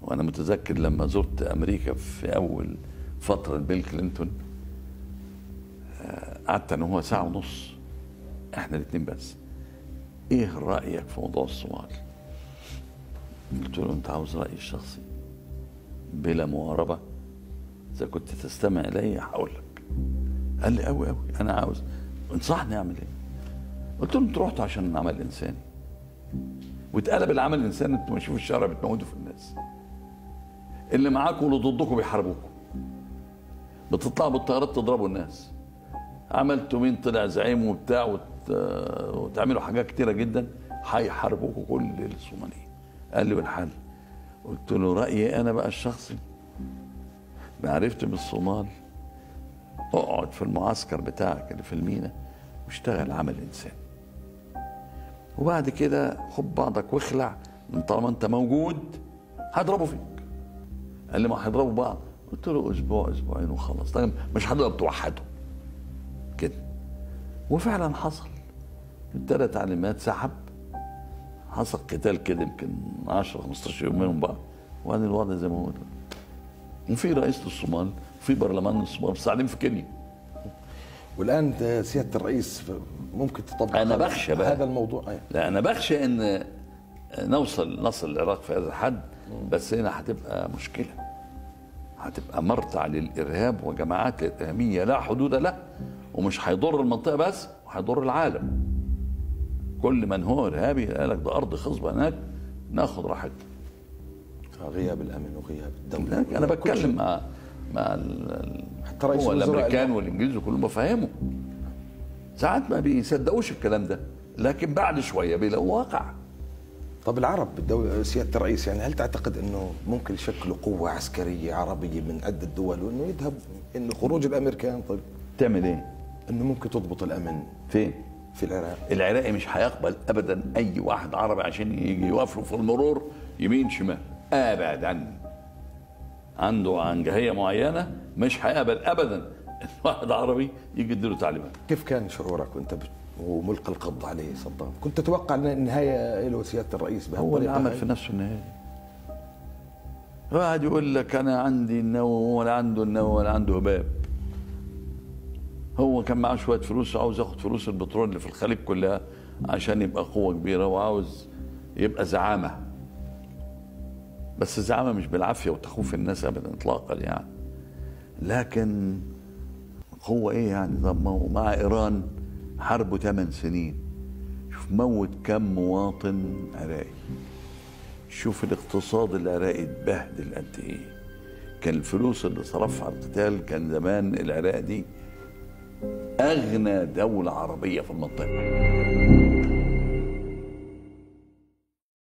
وانا متذكر لما زرت امريكا في اول فتره بيل كلينتون آه، قعدت انا وهو ساعه ونص احنا الاثنين بس ايه رايك في موضوع الصومال قلت له انت عاوز رايي الشخصي بلا مواربه اذا كنت تستمع الي هقول لك قال لي قوي قوي انا عاوز انصحني اعمل ايه قلت له انت رحت عشان عمل انساني واتقلب العمل الانساني انتوا ماشيين في الشارع بتموتوا في الناس اللي معاكم واللي ضدكم بيحاربوكم بتطلعوا بالطيارات تضربوا الناس عملتوا مين طلع زعيم وبتاع وت... وتعملوا حاجات كتيره جدا هيحاربوكم كل الصوماليين قال لي والحل قلت له رايي انا بقى الشخصي معرفتي بالصومال اقعد في المعسكر بتاعك اللي في المينا واشتغل عمل انساني وبعد كده خد بعضك واخلع من طالما انت موجود هضربوا فيك قال لي ما هيضربوا بعض قلت له اسبوع اسبوعين وخلاص طيب مش هتقدر توحدهم كده وفعلا حصل ادانا تعليمات سحب حصل قتال كده يمكن 10 15 يوم منهم بعض وبعدين الوضع زي ما هو دلوقتي. وفي رئيس الصومال في برلمان الصومال بس قاعدين في كينيا والان ده سياده الرئيس ممكن تطبق أنا هذا- بخشى بقى. هذا الموضوع أيه. لا انا بخشى ان نوصل نصل العراق في هذا الحد بس هنا هتبقى مشكله هتبقى مرتع للارهاب وجماعات الارهابيه لا حدود له ومش هيضر المنطقه بس وهيضر العالم كل من هو ارهابي قال لك ده ارض خصبه هناك ناخد راحتنا غياب الامن وغياب الدوله لكن انا بتكلم مع مع ال- ال- حتى رئيس هو الوزراء الامريكان قال- والانجليز كلهم بفهمهم ساعات ما بيصدقوش الكلام ده لكن بعد شويه بيلاقوا واقع طب العرب بالدولة سياده الرئيس يعني هل تعتقد انه ممكن يشكلوا قوه عسكريه عربيه من عده دول وانه يذهب انه خروج الامريكان طيب تعمل ايه؟ انه ممكن تضبط الامن فين؟ في العراق العراقي مش هيقبل ابدا اي واحد عربي عشان يجي يوقف له في المرور يمين شمال ابدا عنده عنجهيه معينه مش هيقبل ابدا ان واحد عربي يجي يديله تعليمات كيف كان شعورك وانت بت... وملقى القبض عليه صدام كنت تتوقع ان النهايه له سياده الرئيس هو اللي بهالطريقه عمل هاي؟ في نفسه النهايه واحد يقول لك انا عندي النووي ولا عنده النووي ولا عنده هباب هو كان معاه شويه فلوس وعاوز ياخد فلوس البترول اللي في الخليج كلها عشان يبقى قوه كبيره وعاوز يبقى زعامه بس الزعامه مش بالعافيه وتخوف الناس ابدا اطلاقا يعني لكن قوه ايه يعني طب ما هو مع ايران حربه 8 سنين شوف موت كم مواطن عراقي شوف الاقتصاد العراقي اتبهدل قد ايه كان الفلوس اللي صرفها على القتال كان زمان العراق دي اغنى دوله عربيه في المنطقه